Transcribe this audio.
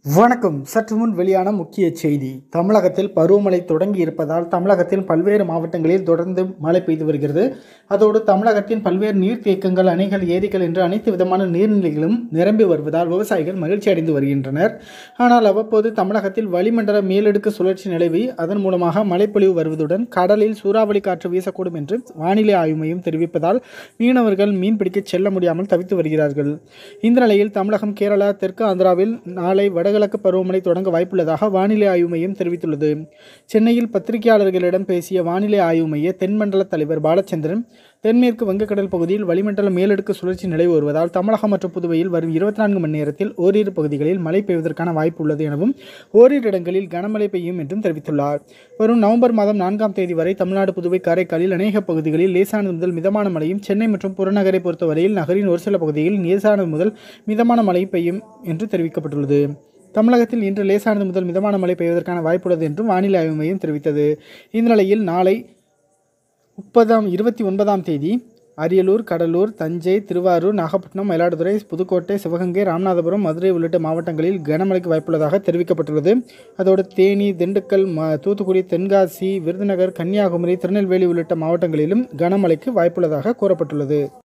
வணக்கம் சற்று முன் வெளியான முக்கிய செய்தி தமிழகத்தில் பருவமழை தொடங்கி இருப்பதால் தமிழகத்தில் பல்வேறு மாவட்டங்களில் தொடர்ந்து மழை பெய்து வருகிறது அதோடு தமிழகத்தின் பல்வேறு நீர்த்தேக்கங்கள் அணைகள் ஏரிகள் என்று அனைத்து விதமான நீர்நிலைகளும் நிரம்பி வருவதால் விவசாயிகள் மகிழ்ச்சி அடைந்து வருகின்றனர் ஆனால் அவ்வப்போது தமிழகத்தில் வளிமண்டல மேலடுக்கு சுழற்சி நிலவி அதன் மூலமாக மழைப்பொழிவு வருவதுடன் கடலில் சூறாவளி காற்று வீசக்கூடும் என்று வானிலை ஆய்வு மையம் தெரிவிப்பதால் மீனவர்கள் மீன்பிடிக்க செல்ல முடியாமல் தவித்து வருகிறார்கள் இந்த நிலையில் தமிழகம் கேரளா தெற்கு ஆந்திராவில் நாளை வடகிழக்கு பருவமழை தொடங்க வாய்ப்புள்ளதாக வானிலை ஆய்வு மையம் தெரிவித்துள்ளது சென்னையில் பத்திரிகையாளர்களிடம் பேசிய வானிலை ஆய்வு மைய தென்மண்டல தலைவர் பாலச்சந்திரன் தென்மேற்கு வங்கக்கடல் பகுதியில் வளிமண்டல மேலடுக்கு சுழற்சி நிலவி வருவதால் தமிழகம் மற்றும் புதுவையில் வரும் இருபத்தி நான்கு மணி நேரத்தில் ஓரிரு பகுதிகளில் மழை பெய்வதற்கான வாய்ப்பு உள்ளது எனவும் ஓரிரு இடங்களில் கனமழை பெய்யும் என்றும் தெரிவித்துள்ளார் வரும் நவம்பர் மாதம் நான்காம் தேதி வரை தமிழ்நாடு புதுவை காரைக்காலில் அநேக பகுதிகளில் லேசானது முதல் மிதமான மழையும் சென்னை மற்றும் புறநகரை பொறுத்தவரையில் நகரின் ஒரு சில பகுதிகளில் லேசானது முதல் மிதமான மழை பெய்யும் என்று தெரிவிக்கப்பட்டுள்ளது தமிழகத்தில் இன்று லேசானது முதல் மிதமான மழை பெய்வதற்கான வாய்ப்புள்ளது என்றும் வானிலை ஆய்வு மையம் தெரிவித்தது இந்த நிலையில் நாளை முப்பதாம் இருபத்தி ஒன்பதாம் தேதி அரியலூர் கடலூர் தஞ்சை திருவாரூர் நாகப்பட்டினம் மயிலாடுதுறை புதுக்கோட்டை சிவகங்கை ராமநாதபுரம் மதுரை உள்ளிட்ட மாவட்டங்களில் கனமழைக்கு வாய்ப்புள்ளதாக தெரிவிக்கப்பட்டுள்ளது அதோடு தேனி திண்டுக்கல் ம தூத்துக்குடி தென்காசி விருதுநகர் கன்னியாகுமரி திருநெல்வேலி உள்ளிட்ட மாவட்டங்களிலும் கனமழைக்கு வாய்ப்புள்ளதாக கூறப்பட்டுள்ளது